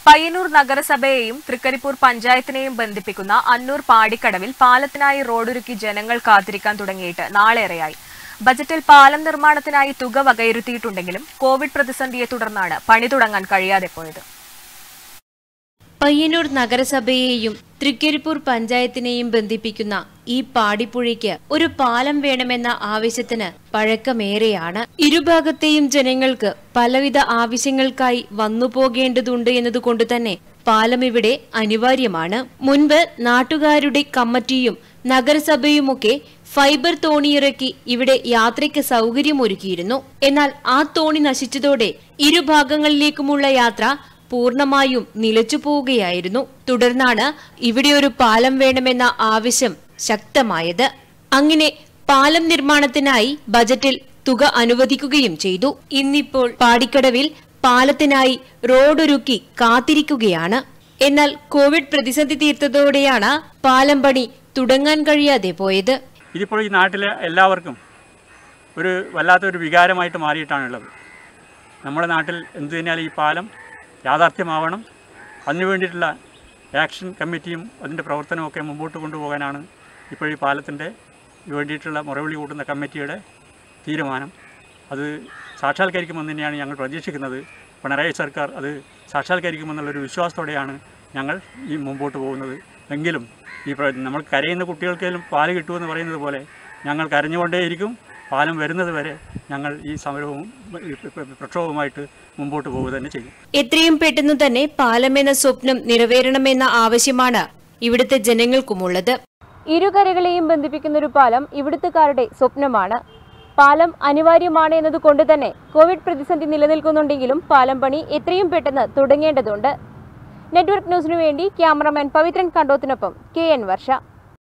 പയ്യന്നൂർ നഗരസഭയെയും തൃക്കരിപ്പൂർ പഞ്ചായത്തിനെയും ബന്ധിപ്പിക്കുന്ന അന്നൂർ പാടിക്കടവിൽ പാലത്തിനായി റോഡൊരുക്കി ജനങ്ങൾ കാത്തിരിക്കാൻ തുടങ്ങിയിട്ട് നാളേറെയായി ബജറ്റിൽ പാലം നിർമ്മാണത്തിനായി തുക വകയിരുത്തിയിട്ടുണ്ടെങ്കിലും കോവിഡ് പ്രതിസന്ധിയെ തുടർന്നാണ് പണി തുടങ്ങാൻ കഴിയാതെ പോയത് പയ്യന്നൂർ നഗരസഭയെയും തൃക്കരിപ്പൂർ പഞ്ചായത്തിനെയും ബന്ധിപ്പിക്കുന്ന ഈ പാടിപ്പുഴയ്ക്ക് ഒരു പാലം വേണമെന്ന ആവശ്യത്തിന് പഴക്കമേറെയാണ് ഇരുഭാഗത്തെയും ജനങ്ങൾക്ക് പലവിധ ആവശ്യങ്ങൾക്കായി വന്നു പോകേണ്ടതുണ്ട് എന്നതുകൊണ്ട് തന്നെ പാലം ഇവിടെ അനിവാര്യമാണ് മുൻപ് നാട്ടുകാരുടെ കമ്മിറ്റിയും നഗരസഭയുമൊക്കെ ഫൈബർ തോണിയിറക്കി ഇവിടെ യാത്രയ്ക്ക് സൗകര്യമൊരുക്കിയിരുന്നു എന്നാൽ ആ തോണി നശിച്ചതോടെ ഇരുഭാഗങ്ങളിലേക്കുമുള്ള യാത്ര പൂർണ്ണമായും നിലച്ചു പോവുകയായിരുന്നു തുടർന്നാണ് ഇവിടെ ഒരു പാലം വേണമെന്ന ആവശ്യം ശക്തമായത് അങ്ങനെ പാലം നിർമ്മാണത്തിനായി ബജറ്റിൽ തുക അനുവദിക്കുകയും ചെയ്തു ഇന്നിപ്പോൾ പാടിക്കടവിൽ പാലത്തിനായി റോഡൊരുക്കി കാത്തിരിക്കുകയാണ് എന്നാൽ കോവിഡ് പ്രതിസന്ധി തീർത്തതോടെയാണ് പാലം പണി തുടങ്ങാൻ കഴിയാതെ പോയത് ഇതിപ്പോൾ ഈ നാട്ടിലെ എല്ലാവർക്കും ഒരു വല്ലാത്തൊരു വികാരമായിട്ട് മാറിയിട്ടാണുള്ളത് നമ്മുടെ നാട്ടിൽ എന്തു തന്നെയാലും ഈ പാലം യാഥാർത്ഥ്യമാവണം അതിനു വേണ്ടിയിട്ടുള്ള ആക്ഷൻ കമ്മിറ്റിയും അതിൻ്റെ പ്രവർത്തനമൊക്കെ മുമ്പോട്ട് കൊണ്ടുപോകാനാണ് ഇപ്പോൾ ഈ പാലത്തിൻ്റെ വേണ്ടിയിട്ടുള്ള മുറവിളി കൂട്ടുന്ന കമ്മിറ്റിയുടെ തീരുമാനം അത് സാക്ഷാത്കരിക്കുമെന്ന് തന്നെയാണ് ഞങ്ങൾ പ്രതീക്ഷിക്കുന്നത് പിണറായി സർക്കാർ അത് സാക്ഷാത്കരിക്കുമെന്നുള്ളൊരു വിശ്വാസത്തോടെയാണ് ഞങ്ങൾ ഈ മുമ്പോട്ട് പോകുന്നത് എങ്കിലും ഈ പ്ര- നമ്മൾ കരയുന്ന കുട്ടികൾക്കെങ്കിലും പാല് കിട്ടുമെന്ന് പറയുന്നത് പോലെ ഞങ്ങൾ കരഞ്ഞുകൊണ്ടേയിരിക്കും പാലം വരുന്നത് വരെ ഞങ്ങൾ ഈ സമരവും ഈ പ്രക്ഷോഭവുമായിട്ട് മുമ്പോട്ട് പോവുക തന്നെ ചെയ്യും എത്രയും പെട്ടെന്ന് തന്നെ പാലമെന്ന സ്വപ്നം നിറവേറണമെന്ന ആവശ്യമാണ് ഇവിടുത്തെ ജനങ്ങൾക്കുമുള്ളത് ഇരുകരകളെയും ബന്ധിപ്പിക്കുന്ന ഒരു പാലം ഇവിടുത്തുകാരുടെ സ്വപ്നമാണ് പാലം അനിവാര്യമാണ് എന്നതുകൊണ്ട് തന്നെ കോവിഡ് പ്രതിസന്ധി നിലനിൽക്കുന്നുണ്ടെങ്കിലും പാലം പണി എത്രയും പെട്ടെന്ന് തുടങ്ങേണ്ടതുണ്ട് നെറ്റ്വർക്ക് ന്യൂസിനു വേണ്ടി ക്യാമറമാൻ പവിത്രൻ കണ്ടോത്തിനൊപ്പം കെ എൻ വർഷ